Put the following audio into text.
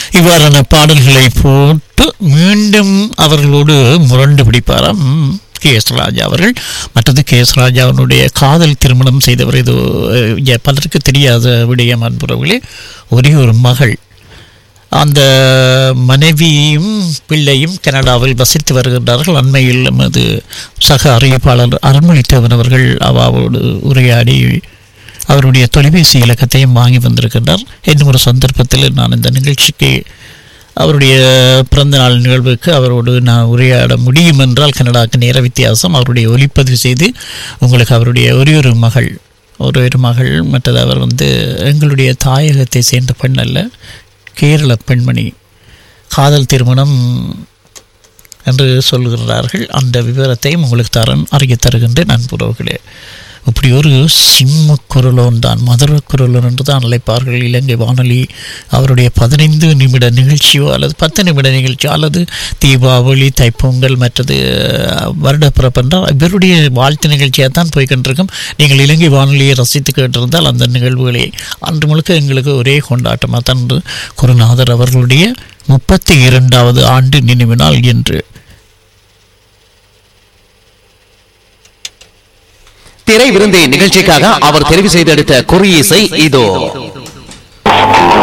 இவ்வாறான பாடல்களை போட்டு மீண்டும் அவர்களோடு முரண்டு பிடிப்பாராம் கே எஸ் ராஜா அவர்கள் மற்றது கே எஸ் ராஜாவினுடைய காதல் திருமணம் செய்தவர் இது அஹ், இங்க பலருக்கு தெரியாத விடயம் அன்புறவுகளே ஒரே ஒரு மகள் அந்த மனைவியும் பிள்ளையும் கனடாவில் வசித்து வருகின்றார்கள் அண்மையில் நமது சக அறிவிப்பாளர் அருண்மொழித்தேவன் அவர்கள் அவாவோடு உரையாடி அவருடைய தொலைபேசி இலக்கத்தையும் வாங்கி வந்திருக்கின்றார் இன்னும் ஒரு சந்தர்ப்பத்தில் நான் இந்த நிகழ்ச்சிக்கு அவருடைய பிறந்த நாள் நிகழ்வுக்கு அவரோடு நான் உரையாட முடியும் என்றால் கனடாக்கு நேர வித்தியாசம் அவருடைய ஒளிப்பதிவு செய்து உங்களுக்கு அவருடைய ஒரே ஒரு மகள் ஒரு ஒரு மகள் மற்றது அவர் வந்து எங்களுடைய தாயகத்தை சேர்ந்த பெண் அல்ல கேரள பெண்மணி காதல் திருமணம் என்று சொல்கிறார்கள் அந்த விவரத்தையும் உங்களுக்கு தரன் அறிய தருகின்றேன் நண்புறவுகளே இப்படி ஒரு சிம்ம குரலோன் தான் மதுர குரலோன் என்று தான் அழைப்பார்கள் இலங்கை வானொலி அவருடைய பதினைந்து நிமிட நிகழ்ச்சியோ அல்லது பத்து நிமிட நிகழ்ச்சியோ அல்லது தீபாவளி தைப்பொங்கல் மற்றது அஹ், வருடப்பிறப்பு என்றால் இவருடைய வாழ்த்து நிகழ்ச்சியாக தான் போய்கொண்டிருக்கும் நீங்கள் இலங்கை வானொலியை ரசித்து கேட்டிருந்தால் அந்த நிகழ்வுகளை அன்று முழுக்க எங்களுக்கு ஒரே கொண்டாட்டமாக தான் இன்று குருநாதர் அவர்களுடைய முப்பத்தி இரண்டாவது ஆண்டு நினைவு நாள் என்று திரை விருந்தை நிகழ்ச்சிக்காக அவர் தெரிவு செய்தெடுத்த குறியீசை இதோ